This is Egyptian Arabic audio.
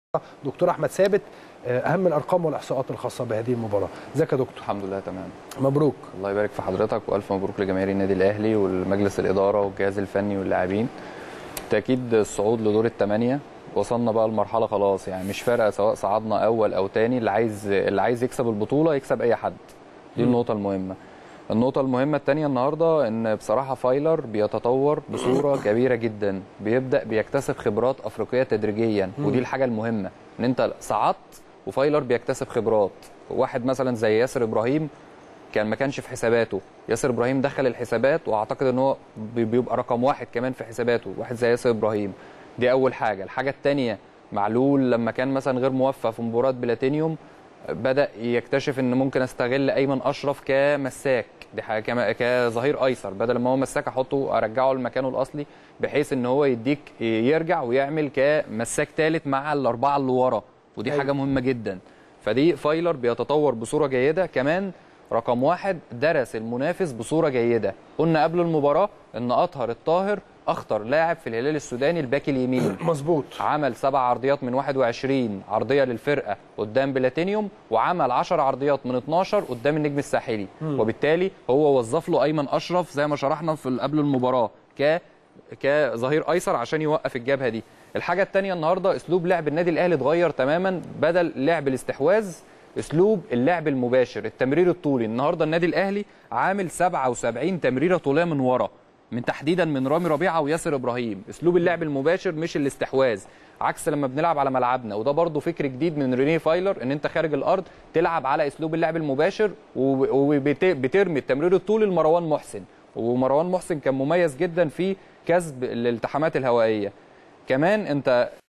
دكتور احمد ثابت اهم الارقام والاحصاءات الخاصه بهذه المباراه ازيك يا دكتور الحمد لله تمام مبروك الله يبارك في حضرتك والف مبروك لجماهير النادي الاهلي والمجلس الاداره والجهاز الفني واللاعبين بالتاكيد الصعود لدور الثمانيه وصلنا بقى لمرحله خلاص يعني مش فارقه سواء صعدنا اول او تاني اللي عايز اللي عايز يكسب البطوله يكسب اي حد دي النقطه المهمه النقطة المهمة الثانية النهاردة إن بصراحة فايلر بيتطور بصورة كبيرة جدا بيبدأ بيكتسب خبرات أفريقية تدريجيا ودي الحاجة المهمة إن أنت صعدت وفايلر بيكتسب خبرات واحد مثلا زي ياسر إبراهيم كان ما كانش في حساباته ياسر إبراهيم دخل الحسابات وأعتقد إن هو بيبقى رقم واحد كمان في حساباته واحد زي ياسر إبراهيم دي أول حاجة الحاجة الثانية معلول لما كان مثلا غير موفق في مباراة بلاتينيوم بدا يكتشف ان ممكن استغل ايمن اشرف كمساك دي حاجه كظهير ايسر بدل ما هو مساك احطه ارجعه لمكانه الاصلي بحيث ان هو يديك يرجع ويعمل كمساك ثالث مع الاربعه اللي ورا ودي حاجه مهمه جدا فدي فايلر بيتطور بصوره جيده كمان رقم واحد درس المنافس بصوره جيده قلنا قبل المباراه ان اطهر الطاهر اخطر لاعب في الهلال السوداني الباك اليمين مظبوط عمل سبع عرضيات من 21 عرضيه للفرقه قدام بلاتينيوم وعمل 10 عرضيات من 12 قدام النجم الساحلي م. وبالتالي هو وظف له ايمن اشرف زي ما شرحنا في قبل المباراه ك كظهير ايسر عشان يوقف الجبهه دي الحاجه الثانيه النهارده اسلوب لعب النادي الاهلي اتغير تماما بدل لعب الاستحواذ اسلوب اللعب المباشر التمرير الطولي النهارده النادي الاهلي عامل 77 تمريره طوليه من ورا من تحديدا من رامي ربيعه وياسر ابراهيم اسلوب اللعب المباشر مش الاستحواذ عكس لما بنلعب على ملعبنا وده برضو فكر جديد من ريني فايلر ان انت خارج الارض تلعب على اسلوب اللعب المباشر وبترمي التمرير الطولي لمروان محسن ومروان محسن كان مميز جدا في كسب الالتحامات الهوائيه كمان انت